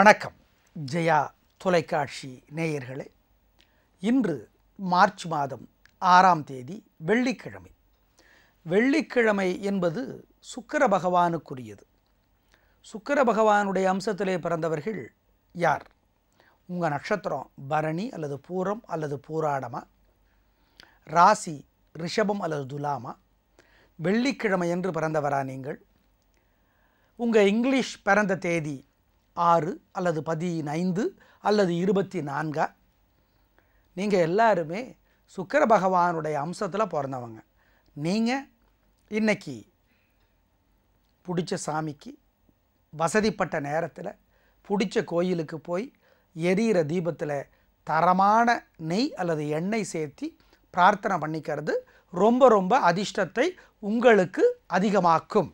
வணக்கம் ஜெயா தொலைக்காட்சி நேயர்களே இன்று மார்ச் மாதம் ஆறாம் தேதி வெள்ளிக்கிழமை வெள்ளிக்கிழமை என்பது சுக்கிர பகவானுக்குரியது சுக்கிர பகவானுடைய அம்சத்திலே பிறந்தவர்கள் யார் உங்கள் நட்சத்திரம் பரணி அல்லது பூரம் அல்லது பூராடமா ராசி ரிஷபம் அல்லது துலாமா வெள்ளிக்கிழமை என்று பிறந்தவரா நீங்கள் உங்கள் இங்கிலீஷ் பிறந்த தேதி ஆறு அல்லது பதினைந்து அல்லது இருபத்தி நான்கா நீங்கள் எல்லாருமே சுக்கிர பகவானுடைய அம்சத்தில் பிறந்தவங்க நீங்கள் இன்னைக்கு பிடிச்ச சாமிக்கு வசதிப்பட்ட நேரத்தில் பிடிச்ச கோயிலுக்கு போய் எரியிற தீபத்தில் தரமான நெய் அல்லது எண்ணெய் சேர்த்தி பிரார்த்தனை பண்ணிக்கிறது ரொம்ப ரொம்ப அதிர்ஷ்டத்தை உங்களுக்கு அதிகமாக்கும்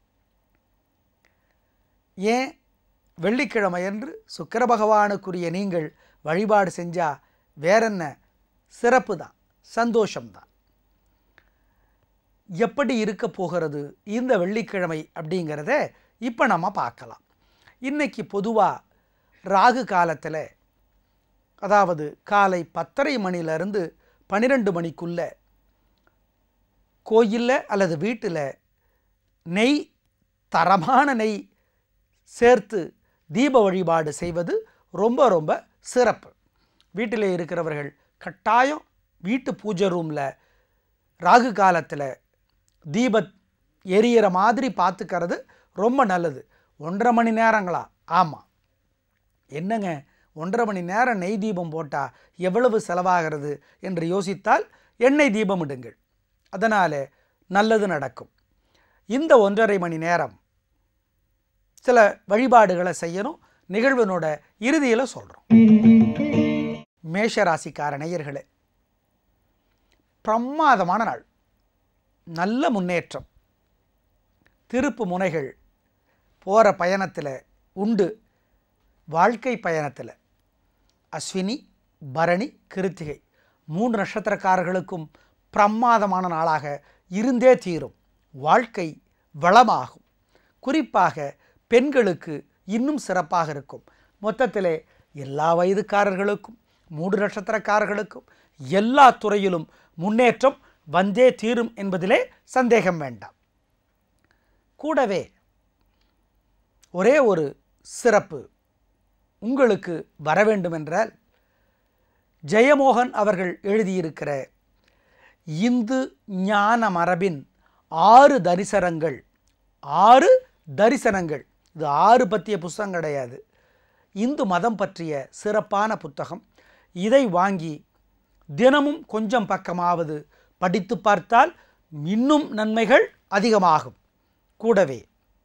ஏன் வெள்ளிக்கிழமை என்று சுக்கிர பகவானுக்குரிய நீங்கள் வழிபாடு செஞ்சால் வேறென்ன சிறப்பு தான் சந்தோஷம்தான் எப்படி இருக்க போகிறது இந்த வெள்ளிக்கிழமை அப்படிங்கிறத இப்போ நம்ம பார்க்கலாம் இன்னைக்கு பொதுவாக ராகு காலத்தில் அதாவது காலை பத்தரை மணிலேருந்து பன்னிரெண்டு மணிக்குள்ள கோயிலில் அல்லது வீட்டில் நெய் தரமான நெய் சேர்த்து தீப வழிபாடு செய்வது ரொம்ப ரொம்ப சிறப்பு வீட்டில் இருக்கிறவர்கள் கட்டாயம் வீட்டு பூஜை ரூமில் ராகு காலத்தில் தீப எரியிற மாதிரி பார்த்துக்கிறது ரொம்ப நல்லது ஒன்றரை மணி நேரங்களா ஆமாம் என்னங்க ஒன்றரை மணி நேரம் நெய் தீபம் போட்டால் எவ்வளவு செலவாகிறது என்று யோசித்தால் எண்ணெய் தீபம் இடுங்கள் அதனால் நல்லது நடக்கும் இந்த ஒன்றரை மணி நேரம் சில வழிபாடுகளை செய்யணும் நிகழ்வினோட இறுதியில் சொல்கிறோம் மேஷராசிக்கார நேயர்களே பிரமாதமான நாள் நல்ல முன்னேற்றம் திருப்பு முனைகள் போகிற பயணத்தில் உண்டு வாழ்க்கை பயணத்தில் அஸ்வினி பரணி கிருத்திகை மூன்று நட்சத்திரக்காரர்களுக்கும் பிரமாதமான நாளாக இருந்தே தீரும் வாழ்க்கை வளமாகும் குறிப்பாக பெண்களுக்கு இன்னும் சிறப்பாக இருக்கும் மொத்தத்திலே எல்லா வயதுக்காரர்களுக்கும் மூன்று நட்சத்திரக்காரர்களுக்கும் எல்லா துறையிலும் முன்னேற்றம் வந்தே தீரும் என்பதிலே சந்தேகம் வேண்டாம் கூடவே ஒரே ஒரு சிறப்பு உங்களுக்கு வர வேண்டுமென்றால் ஜெயமோகன் அவர்கள் எழுதியிருக்கிற இந்து ஞான மரபின் ஆறு தரிசனங்கள் ஆறு தரிசனங்கள் இது ஆறு பற்றிய புஸ்தகம் கிடையாது இந்து மதம் பற்றிய சிறப்பான புத்தகம் இதை வாங்கி தினமும் கொஞ்சம் பக்கமாவது படித்து பார்த்தால் இன்னும் நன்மைகள் அதிகமாகும் கூடவே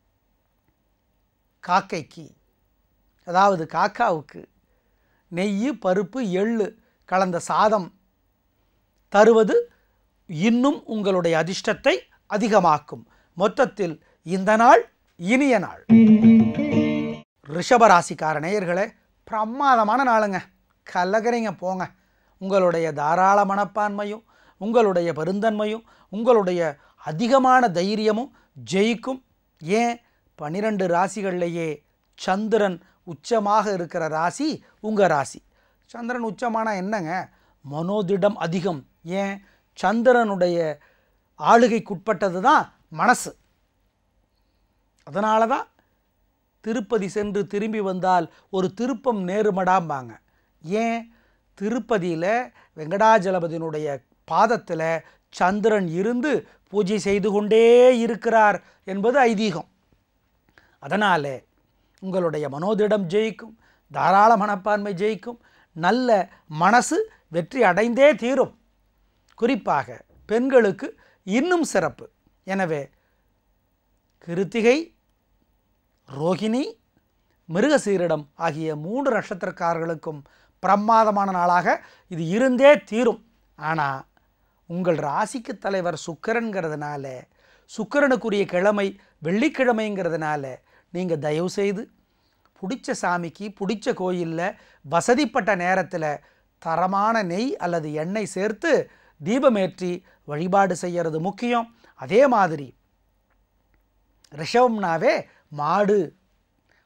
காக்கைக்கு அதாவது காக்காவுக்கு நெய் பருப்பு எள்ளு கலந்த சாதம் தருவது இன்னும் உங்களுடைய அதிர்ஷ்டத்தை அதிகமாக்கும் மொத்தத்தில் இந்த நாள் இனிய நாள் ரிஷபராசிக்கார நேயர்களே பிரமாதமான நாளுங்க கலகரிங்க போங்க உங்களுடைய தாராள மனப்பான்மையும் உங்களுடைய பெருந்தன்மையும் உங்களுடைய அதிகமான தைரியமும் ஜெயிக்கும் ஏன் பனிரெண்டு ராசிகள்லேயே சந்திரன் உச்சமாக இருக்கிற ராசி உங்கள் ராசி சந்திரன் உச்சமான என்னங்க மனோதிடம் அதிகம் ஏன் சந்திரனுடைய ஆளுகைக்குட்பட்டது தான் மனசு அதனால தான் திருப்பதி சென்று திரும்பி வந்தால் ஒரு திருப்பம் நேருமடாம்பாங்க ஏன் திருப்பதியில் வெங்கடாஜலபதியினுடைய பாதத்தில் சந்திரன் இருந்து பூஜை செய்து கொண்டே இருக்கிறார் என்பது ஐதீகம் அதனால் உங்களுடைய மனோதிடம் ஜெயிக்கும் தாராள மனப்பான்மை ஜெயிக்கும் நல்ல மனசு வெற்றி அடைந்தே தீரும் குறிப்பாக பெண்களுக்கு இன்னும் சிறப்பு எனவே கிருத்திகை ரோகிணி மிருகசீரிடம் ஆகிய மூன்று நட்சத்திரக்காரர்களுக்கும் பிரமாதமான நாளாக இது இருந்தே தீரும் ஆனால் உங்கள் ராசிக்கு தலைவர் சுக்கரன்கிறதுனால சுக்கரனுக்குரிய கிழமை வெள்ளிக்கிழமைங்கிறதுனால நீங்கள் தயவு செய்து பிடிச்ச சாமிக்கு பிடிச்ச கோயிலில் வசதிப்பட்ட நேரத்தில் தரமான நெய் அல்லது எண்ணெய் சேர்த்து தீபமேற்றி வழிபாடு செய்கிறது முக்கியம் அதே மாதிரி ரிஷவம்னாவே மாடு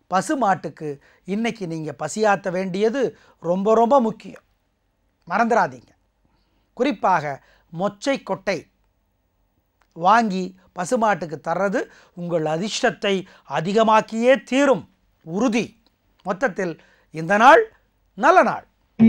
பசுமாட்டுக்கு இன்னைக்கு நீங்கள் பசியாற்ற வேண்டியது ரொம்ப ரொம்ப முக்கியம் மறந்துடாதீங்க குறிப்பாக மொச்சை கொட்டை வாங்கி பசுமாட்டுக்கு தர்றது உங்கள் அதிர்ஷ்டத்தை அதிகமாக்கியே தீரும் உறுதி மொத்தத்தில் இந்த நாள் நல்ல நாள்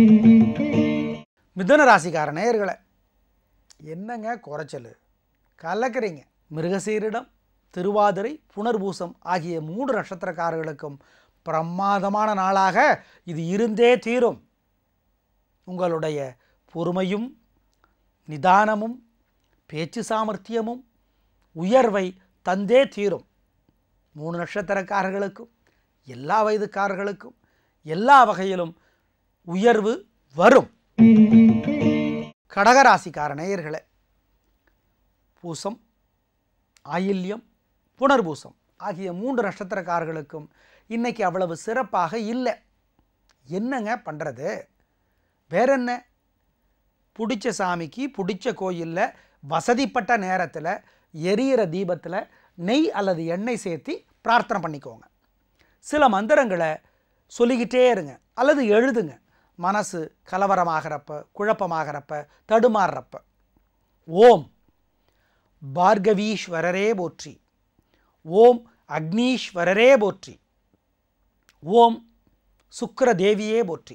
மிதுன ராசிக்கார நேயர்களே என்னங்க குறைச்சல் கலக்கிறீங்க மிருகசீரிடம் திருவாதிரை புனர்பூசம் ஆகிய மூன்று நட்சத்திரக்காரர்களுக்கும் பிரமாதமான நாளாக இது இருந்தே தீரும் உங்களுடைய பொறுமையும் நிதானமும் பேச்சு சாமர்த்தியமும் உயர்வை தந்தே தீரும் மூணு நட்சத்திரக்காரர்களுக்கும் எல்லா வயதுக்காரர்களுக்கும் எல்லா வகையிலும் உயர்வு வரும் கடகராசிக்கார நேயர்களே பூசம் ஆயில்யம் புனர்பூசம் ஆகிய மூன்று நட்சத்திரக்காரர்களுக்கும் இன்னைக்கு அவ்வளவு சிறப்பாக இல்லை என்னங்க பண்ணுறது வேற என்ன பிடிச்ச சாமிக்கு பிடிச்ச கோயிலில் வசதிப்பட்ட நேரத்தில் எரியிற தீபத்தில் நெய் அல்லது எண்ணெய் சேர்த்தி பிரார்த்தனை பண்ணிக்கோங்க சில மந்திரங்களை சொல்லிக்கிட்டே இருங்க அல்லது எழுதுங்க மனசு கலவரமாகிறப்ப குழப்பமாகிறப்ப தடுமாறுறப்ப ஓம் பார்கவீஸ்வரரே போற்றி ஓம் அக்னீஸ்வரரே போற்றி ஓம் சுக்கிர தேவியே போற்றி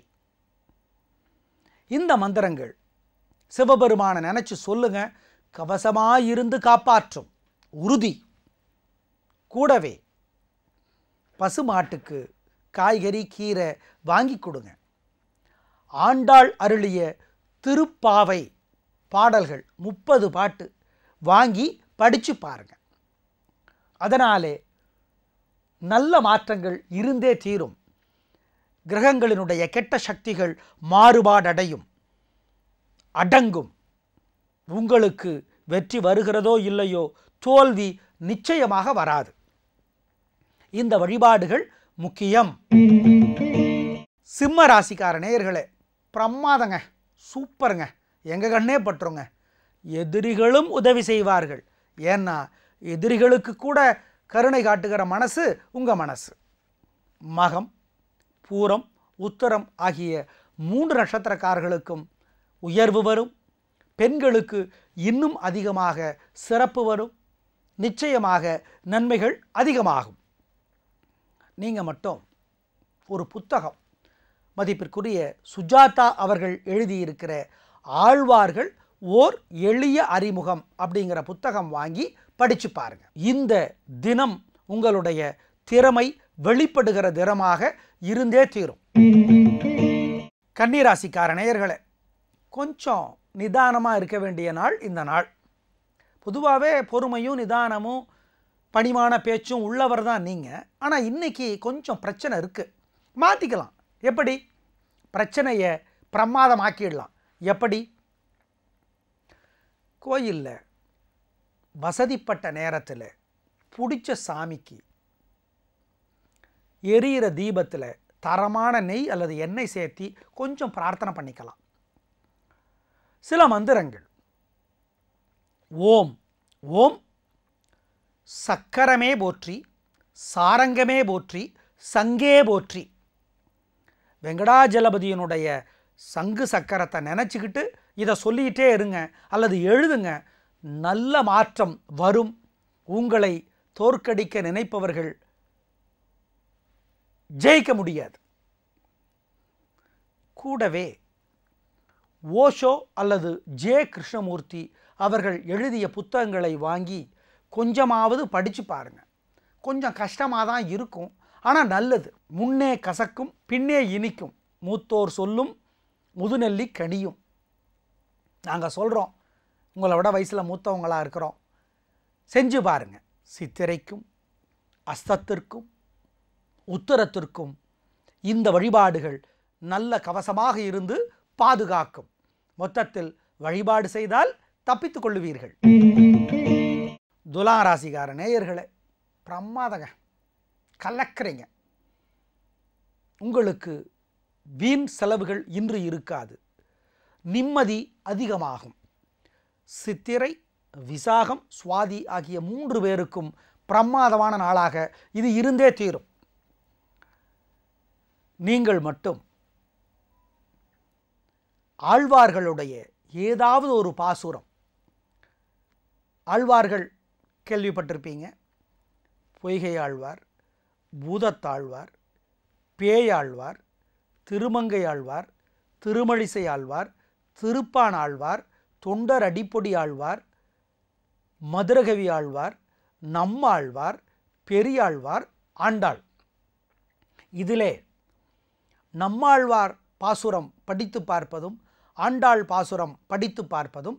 இந்த மந்திரங்கள் சிவபெருமானை நினைச்சு சொல்லுங்க கவசமாயிருந்து காப்பாற்றும் உறுதி கூடவே பசுமாட்டுக்கு காய்கறி கீரை வாங்கி கொடுங்க ஆண்டாள் அருளிய திருப்பாவை பாடல்கள் முப்பது பாட்டு வாங்கி படித்து பாருங்க அதனாலே நல்ல மாற்றங்கள் இருந்தே தீரும் கிரகங்களினுடைய கெட்ட சக்திகள் மாறுபாடடையும் அடங்கும் உங்களுக்கு வெற்றி வருகிறதோ இல்லையோ தோல்வி நிச்சயமாக வராது இந்த வழிபாடுகள் முக்கியம் சிம்ம ராசிக்கார நேயர்களே பிரமாதங்க சூப்பருங்க எங்க கண்ணே பற்றுங்க எதிரிகளும் உதவி செய்வார்கள் ஏன்னா எதிரிகளுக்கு கூட கருணை காட்டுகிற மனசு உங்க மனசு மகம் பூரம் உத்தரம் ஆகிய மூன்று நட்சத்திரக்காரர்களுக்கும் உயர்வு வரும் பெண்களுக்கு இன்னும் அதிகமாக சிறப்பு வரும் நிச்சயமாக நன்மைகள் அதிகமாகும் நீங்கள் மட்டும் ஒரு புத்தகம் மதிப்பிற்குரிய சுஜாதா அவர்கள் எழுதியிருக்கிற ஆழ்வார்கள் ஓர் எளிய அறிமுகம் அப்படிங்கிற புத்தகம் வாங்கி படிச்சு பாருங்க இந்த தினம் உங்களுடைய திறமை வெளிப்படுகிற தினமாக இருந்தே தீரும் கன்னிராசிக்கார நேயர்களே கொஞ்சம் நிதானமாக இருக்க வேண்டிய நாள் இந்த நாள் பொதுவாகவே பொறுமையும் நிதானமும் பணிமான பேச்சும் உள்ளவர் தான் நீங்கள் ஆனால் இன்னைக்கு கொஞ்சம் பிரச்சனை இருக்குது மாற்றிக்கலாம் எப்படி பிரச்சனையை பிரமாதமாக்கிடலாம் எப்படி கோயிலில் வசதிப்பட்ட நேரத்தில் பிடிச்ச சாமிக்கு எரியிற தீபத்தில் தரமான நெய் அல்லது எண்ணெய் சேர்த்தி கொஞ்சம் பிரார்த்தனை பண்ணிக்கலாம் சில மந்திரங்கள் ஓம் ஓம் சக்கரமே போற்றி சாரங்கமே போற்றி சங்கே போற்றி வெங்கடாஜலபதியினுடைய சங்கு சக்கரத்தை நினச்சிக்கிட்டு இதை சொல்லிக்கிட்டே இருங்க அல்லது எழுதுங்க நல்ல மாற்றம் வரும் உங்களை தோற்கடிக்க நினைப்பவர்கள் ஜெயிக்க முடியாது கூடவே ஓஷோ அல்லது ஜே கிருஷ்ணமூர்த்தி அவர்கள் எழுதிய புத்தகங்களை வாங்கி கொஞ்சமாவது படித்து பாருங்க கொஞ்சம் கஷ்டமாக தான் இருக்கும் ஆனால் நல்லது முன்னே கசக்கும் பின்னே இனிக்கும் மூத்தோர் சொல்லும் முதுநெல்லி கனியும் நாங்கள் சொல்கிறோம் உங்களை விட வயசில் மூத்தவங்களாக இருக்கிறோம் செஞ்சு பாருங்க சித்திரைக்கும் அஸ்தத்திற்கும் உத்தரத்திற்கும் இந்த வழிபாடுகள் நல்ல கவசமாக இருந்து பாதுகாக்கும் மொத்தத்தில் வழிபாடு செய்தால் தப்பித்துக் கொள்ளுவீர்கள் துலா ராசிக்கார நேயர்களே பிரமாதங்க கலக்கிறீங்க உங்களுக்கு வீண் செலவுகள் இன்று இருக்காது நிம்மதி அதிகமாகும் சித்திரை விசாகம் சுவாதி ஆகிய மூன்று பேருக்கும் பிரமாதமான நாளாக இது இருந்தே தீரும் நீங்கள் மட்டும் ஆழ்வார்களுடைய ஏதாவது ஒரு பாசுரம் ஆழ்வார்கள் கேள்விப்பட்டிருப்பீங்க பொய்கை ஆழ்வார் பூதத்தாழ்வார் பேயாழ்வார் திருமங்கை ஆழ்வார் திருமழிசை ஆழ்வார் திருப்பான் ஆழ்வார் தொண்டர் அடிப்பொடி ஆழ்வார் மதுரகவி ஆழ்வார் நம்மாழ்வார் பெரியாழ்வார் ஆண்டாள் இதிலே நம்மாழ்வார் பாசுரம் படித்து பார்ப்பதும் ஆண்டாள் பாசுரம் படித்து பார்ப்பதும்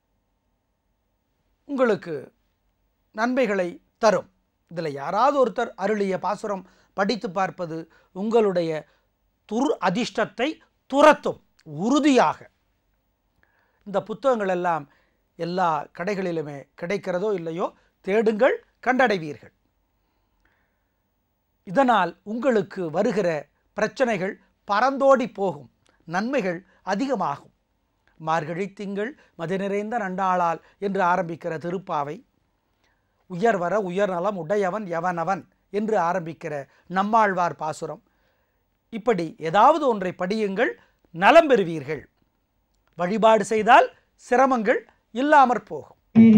உங்களுக்கு நன்மைகளை தரும் இதில் யாராவது ஒருத்தர் அருளிய பாசுரம் படித்து பார்ப்பது உங்களுடைய துர் அதிர்ஷ்டத்தை துரத்தும் உறுதியாக இந்த புத்தகங்கள் எல்லாம் எல்லா கடைகளிலுமே கிடைக்கிறதோ இல்லையோ தேடுங்கள் கண்டடைவீர்கள் இதனால் உங்களுக்கு வருகிற பிரச்சனைகள் பறந்தோடி போகும் நன்மைகள் அதிகமாகும் மார்கழி திங்கள் மதி நிறைந்த நண்டாளால் என்று ஆரம்பிக்கிற திருப்பாவை உயர்வர உயர்நலம் உடையவன் எவனவன் என்று ஆரம்பிக்கிற நம்மாழ்வார் பாசுரம் இப்படி ஏதாவது ஒன்றை படியுங்கள் நலம் பெறுவீர்கள் வழிபாடு செய்தால் சிரமங்கள் இல்லாமற் போகும்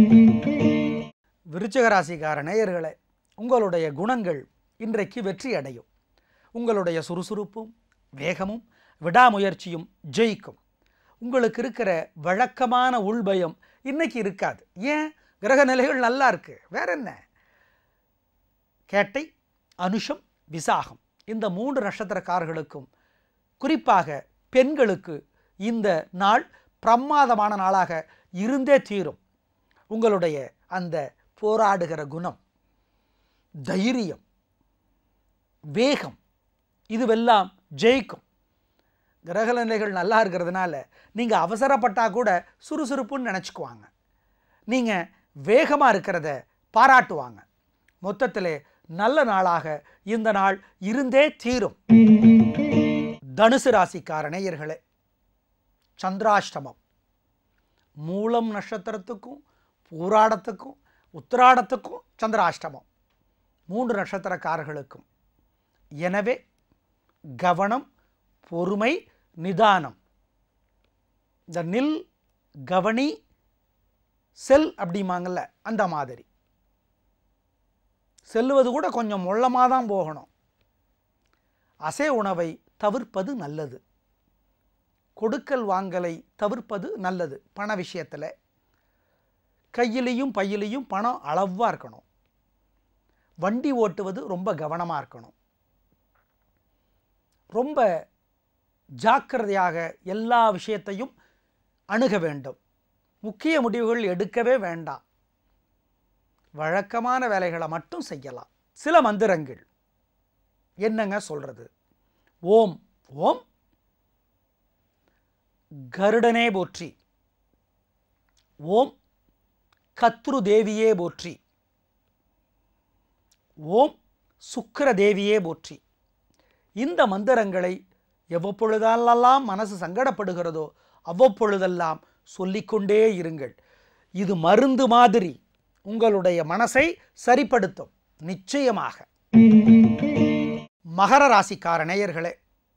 விருச்சிக ராசிக்கார நேயர்களே உங்களுடைய குணங்கள் இன்றைக்கு வெற்றி அடையும் உங்களுடைய சுறுசுறுப்பும் வேகமும் விடாமுயற்சியும் ஜெயிக்கும் உங்களுக்கு இருக்கிற வழக்கமான உள்பயம் இன்னைக்கு இருக்காது ஏன் கிரக நிலைகள் நல்லா இருக்கு வேற என்ன கேட்டை அனுஷம் விசாகம் இந்த மூன்று நட்சத்திரக்காரர்களுக்கும் குறிப்பாக பெண்களுக்கு இந்த நாள் பிரமாதமான நாளாக இருந்தே தீரும் உங்களுடைய அந்த போராடுகிற குணம் தைரியம் வேகம் இதுவெல்லாம் ஜெயிக்கும் கிரக நிலைகள் நல்லா இருக்கிறதுனால நீங்கள் அவசரப்பட்டால் கூட சுறுசுறுப்புன்னு நினச்சிக்குவாங்க நீங்கள் வேகமாக இருக்கிறத பாராட்டுவாங்க மொத்தத்தில் நல்ல நாளாக இந்த நாள் இருந்தே தீரும் தனுசு ராசிக்கார நேயர்களே சந்திராஷ்டமம் மூலம் நட்சத்திரத்துக்கும் பூராடத்துக்கும் உத்திராடத்துக்கும் சந்திராஷ்டமம் மூன்று நட்சத்திரக்காரர்களுக்கும் எனவே கவனம் பொறுமை நிதானம் இந்த நில் கவனி செல் அப்படிம்பாங்கல்ல அந்த மாதிரி செல்லுவது கூட கொஞ்சம் மொள்ளமாக தான் போகணும் அசை உணவை தவிர்ப்பது நல்லது கொடுக்கல் வாங்கலை தவிர்ப்பது நல்லது பண விஷயத்தில் கையிலையும் பையிலையும் பணம் அளவாக இருக்கணும் வண்டி ஓட்டுவது ரொம்ப கவனமாக இருக்கணும் ரொம்ப ஜாக்கிரதையாக எல்லா விஷயத்தையும் அணுக வேண்டும் முக்கிய முடிவுகள் எடுக்கவே வேண்டாம் வழக்கமான வேலைகளை மட்டும் செய்யலாம் சில மந்திரங்கள் என்னங்க சொல்றது ஓம் ஓம் கருடனே போற்றி ஓம் கத்ரு தேவியே போற்றி ஓம் சுக்கிர தேவியே போற்றி இந்த மந்திரங்களை எவ்வப்பொழுதெல்லாம் மனசு சங்கடப்படுகிறதோ அவ்வப்பொழுதெல்லாம் சொல்லிக்கொண்டே இருங்கள் இது மருந்து மாதிரி உங்களுடைய மனசை சரிப்படுத்தும் நிச்சயமாக மகர ராசிக்கார நேயர்களே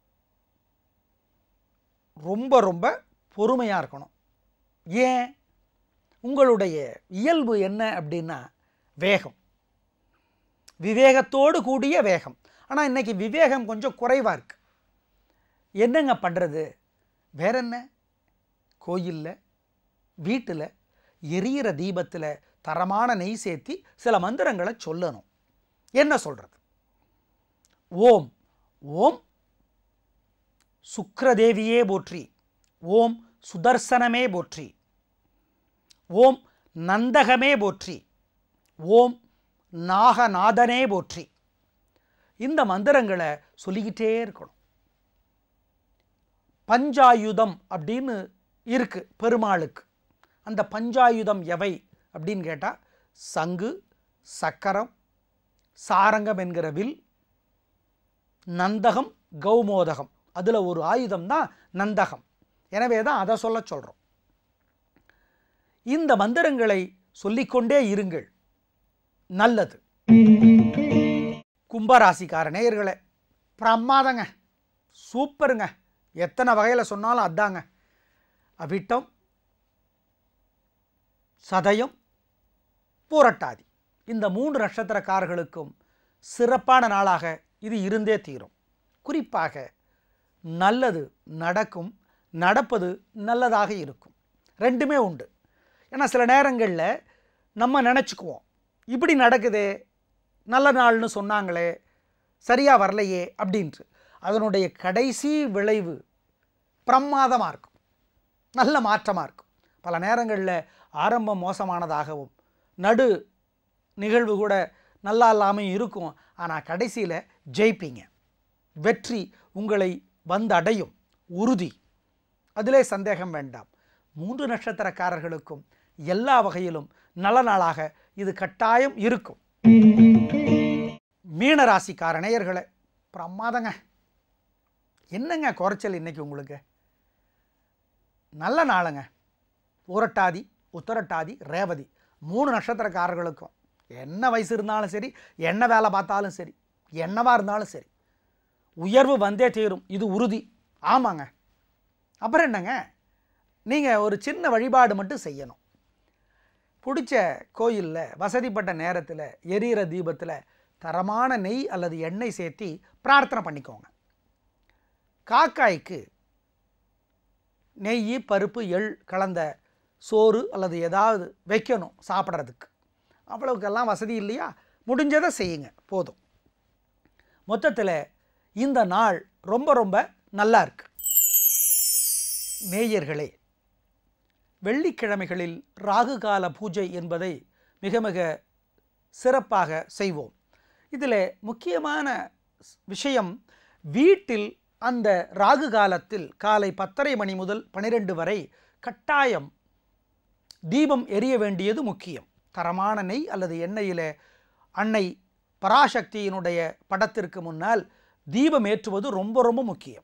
ரொம்ப ரொம்ப பொறுமையாக இருக்கணும் ஏன் உங்களுடைய இயல்பு என்ன அப்படின்னா வேகம் விவேகத்தோடு கூடிய வேகம் ஆனால் இன்னைக்கு விவேகம் கொஞ்சம் குறைவாக இருக்கு என்னங்க பண்ணுறது வேற என்ன கோயிலில் வீட்டில் எரியிற தீபத்தில் தரமான நெய் சேர்த்தி சில மந்திரங்களை சொல்லணும் என்ன சொல்கிறது ஓம் ஓம் சுக்ரதேவியே போற்றி ஓம் சுதர்சனமே போற்றி ஓம் நந்தகமே போற்றி ஓம் நாகநாதனே போற்றி இந்த மந்திரங்களை சொல்லிக்கிட்டே இருக்கணும் பஞ்சாயுதம் அப்படின்னு இருக்கு பெருமாளுக்கு அந்த பஞ்சாயுதம் எவை அப்படின்னு கேட்டால் சங்கு சக்கரம் சாரங்கம் என்கிற வில் நந்தகம் கௌமோதகம் அதில் ஒரு ஆயுதம் தான் நந்தகம் எனவே தான் அதை சொல்ல சொல்கிறோம் இந்த மந்திரங்களை சொல்லிக்கொண்டே இருங்கள் நல்லது கும்பராசிக்கார நேயர்களே பிரமாதங்க சூப்பருங்க எத்தனை வகையில் சொன்னாலும் அதாங்க அவிட்டம் சதயம் பூரட்டாதி இந்த மூன்று நட்சத்திரக்காரர்களுக்கும் சிறப்பான நாளாக இது இருந்தே தீரும் குறிப்பாக நல்லது நடக்கும் நடப்பது நல்லதாக இருக்கும் ரெண்டுமே உண்டு ஏன்னா சில நேரங்களில் நம்ம நினச்சிக்குவோம் இப்படி நடக்குதே நல்ல நாள்னு சொன்னாங்களே சரியாக வரலையே அப்படின்ட்டு அதனுடைய கடைசி விளைவு பிரமாதமாக இருக்கும் நல்ல மாற்றமாக இருக்கும் பல நேரங்களில் ஆரம்பம் மோசமானதாகவும் நடு நிகழ்வு கூட நல்லா இல்லாமல் இருக்கும் ஆனால் கடைசியில் ஜெயிப்பீங்க வெற்றி உங்களை வந்தடையும் உறுதி அதிலே சந்தேகம் வேண்டாம் மூன்று நட்சத்திரக்காரர்களுக்கும் எல்லா வகையிலும் நல்ல நாளாக இது கட்டாயம் இருக்கும் மீனராசிக்கார நேயர்களே பிரமாதங்க என்னங்க குறைச்சல் இன்னைக்கு உங்களுக்கு நல்ல நாளுங்க ஊரட்டாதி உத்தரட்டாதி ரேவதி மூணு நட்சத்திரக்காரர்களுக்கும் என்ன வயசு இருந்தாலும் சரி என்ன வேலை பார்த்தாலும் சரி என்னவா இருந்தாலும் சரி உயர்வு வந்தே தீரும் இது உறுதி ஆமாங்க அப்புறம் என்னங்க நீங்கள் ஒரு சின்ன வழிபாடு மட்டும் செய்யணும் பிடிச்ச கோயிலில் வசதிப்பட்ட நேரத்தில் எரியிற தீபத்தில் தரமான நெய் அல்லது எண்ணெய் சேர்த்தி பிரார்த்தனை பண்ணிக்கோங்க காக்காய்க்கு நெய் பருப்பு எள் கலந்த சோறு அல்லது ஏதாவது வைக்கணும் சாப்பிட்றதுக்கு அவ்வளவுக்கெல்லாம் வசதி இல்லையா முடிஞ்சதை செய்யுங்க போதும் மொத்தத்தில் இந்த நாள் ரொம்ப ரொம்ப நல்லா இருக்கு நேயர்களே வெள்ளிக்கிழமைகளில் ராகு கால பூஜை என்பதை மிக மிக சிறப்பாக செய்வோம் இதில் முக்கியமான விஷயம் வீட்டில் அந்த ராகு காலத்தில் காலை பத்தரை மணி முதல் பனிரெண்டு வரை கட்டாயம் தீபம் எரிய வேண்டியது முக்கியம் தரமான நெய் அல்லது எண்ணெயிலே அன்னை பராசக்தியினுடைய படத்திற்கு முன்னால் தீபம் ஏற்றுவது ரொம்ப ரொம்ப முக்கியம்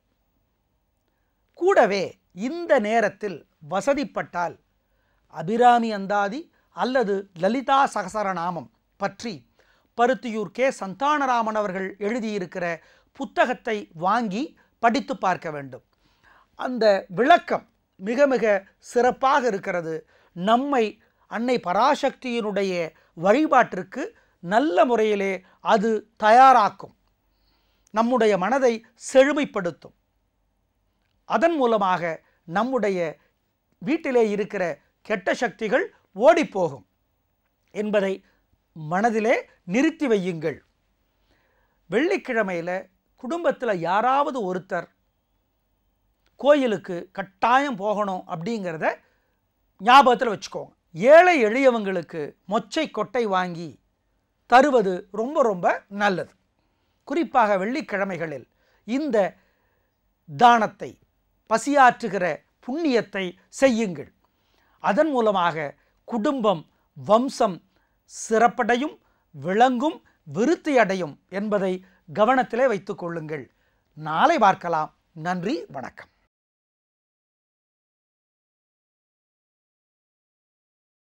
கூடவே இந்த நேரத்தில் வசதிப்பட்டால் அபிராமி அந்தாதி அல்லது லலிதா சகசரநாமம் பற்றி பருத்தியூர் கே சந்தானராமன் அவர்கள் எழுதியிருக்கிற புத்தகத்தை வாங்கி படித்து பார்க்க வேண்டும் அந்த விளக்கம் மிக மிக சிறப்பாக இருக்கிறது நம்மை அன்னை பராசக்தியினுடைய வழிபாட்டிற்கு நல்ல முறையிலே அது தயாராக்கும் நம்முடைய மனதை செழுமைப்படுத்தும் அதன் மூலமாக நம்முடைய வீட்டிலே இருக்கிற கெட்ட சக்திகள் ஓடிப்போகும் என்பதை மனதிலே நிறுத்தி வையுங்கள் வெள்ளிக்கிழமையில் குடும்பத்தில் யாராவது ஒருத்தர் கோயிலுக்கு கட்டாயம் போகணும் அப்படிங்கிறத ஞாபகத்தில் வச்சுக்கோங்க ஏழை எளியவங்களுக்கு மொச்சை கொட்டை வாங்கி தருவது ரொம்ப ரொம்ப நல்லது குறிப்பாக வெள்ளிக்கிழமைகளில் இந்த தானத்தை பசியாற்றுகிற புண்ணியத்தை செய்யுங்கள் அதன் மூலமாக குடும்பம் வம்சம் சிறப்படையும் விளங்கும் விருத்தி அடையும் என்பதை கவனத்திலே வைத்துக் கொள்ளுங்கள் நாளை பார்க்கலாம் நன்றி வணக்கம்